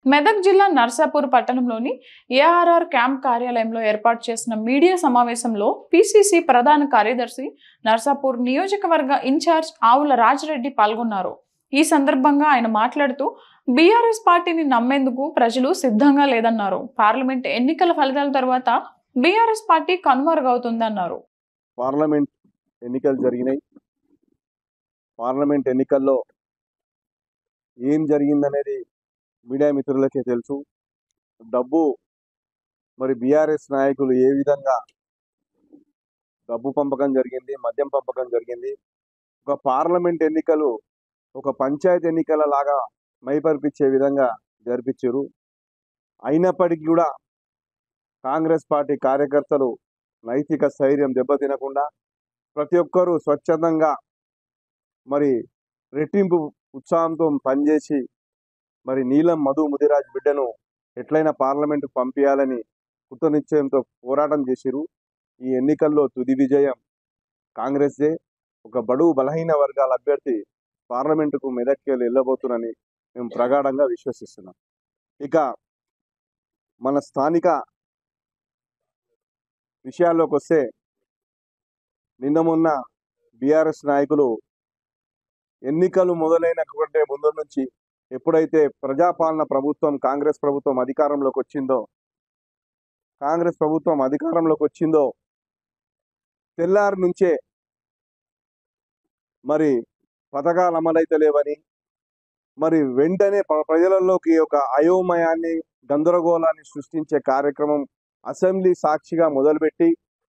మెదక్ జిల్లా నర్సాపూర్ పట్టణంలోని ARR camp కార్యాలయంలో ఏర్పాటు చేసిన మీడియా సమావేశంలో పిసిసి ప్రధాన కార్యదర్శి నర్సాపూర్ నియోజకవర్గ ఇన్ఛార్జ్ ఆవుల రాజిరెడ్డి పాల్గొన్నారు ఈ సందర్భంగా ఆయన మాట్లాడుతూ బీఆర్ఎస్ పార్టీని నమ్మేందుకు ప్రజలు సిద్ధంగా లేదన్నారు పార్లమెంట్ ఎన్నికల ఫలితాల తర్వాత బీఆర్ఎస్ పార్టీ కనుమరుగవుతుందన్నారు పార్లమెంట్ ఎన్నికలు జరిగినాయి పార్లమెంట్ ఎన్నికల్లో ఏం జరిగిందనేది మీడియా మిత్రులకే తెలుసు డబ్బు మరి బీఆర్ఎస్ నాయకులు ఏ విధంగా డబ్బు పంపకం జరిగింది మద్యం పంపకం జరిగింది ఒక పార్లమెంట్ ఎన్నికలు ఒక పంచాయతీ ఎన్నికల లాగా మైపరిపించే విధంగా జరిపించారు అయినప్పటికీ కూడా కాంగ్రెస్ పార్టీ కార్యకర్తలు నైతిక స్థైర్యం దెబ్బతినకుండా ప్రతి ఒక్కరూ స్వచ్ఛందంగా మరి రెట్టింపు ఉత్సాహంతో పనిచేసి మరి నీలం మధు ముదిరాజ్ బిడ్డను ఎట్లయినా పార్లమెంటుకు పంపించాలని కృతనిశ్చయంతో పోరాటం చేసిరు ఈ ఎన్నికల్లో తుది విజయం కాంగ్రెస్దే ఒక బడుగు బలహీన వర్గాల అభ్యర్థి పార్లమెంటుకు మెదక్కి వెళ్ళబోతున్నని మేము ప్రగాఢంగా విశ్వసిస్తున్నాం ఇక మన స్థానిక విషయాల్లోకి వస్తే నిన్న మొన్న బీఆర్ఎస్ నాయకులు ఎన్నికలు మొదలైన కంటే ముందు నుంచి ఎప్పుడైతే ప్రజాపాలన ప్రభుత్వం కాంగ్రెస్ ప్రభుత్వం అధికారంలోకి వచ్చిందో కాంగ్రెస్ ప్రభుత్వం అధికారంలోకి వచ్చిందో తెల్లారి నుంచే మరి పథకాలు అమలైతే లేవని మరి వెంటనే ప్ర- ప్రజలలోకి ఒక అయోమయాన్ని గందరగోళాన్ని సృష్టించే కార్యక్రమం అసెంబ్లీ సాక్షిగా మొదలుపెట్టి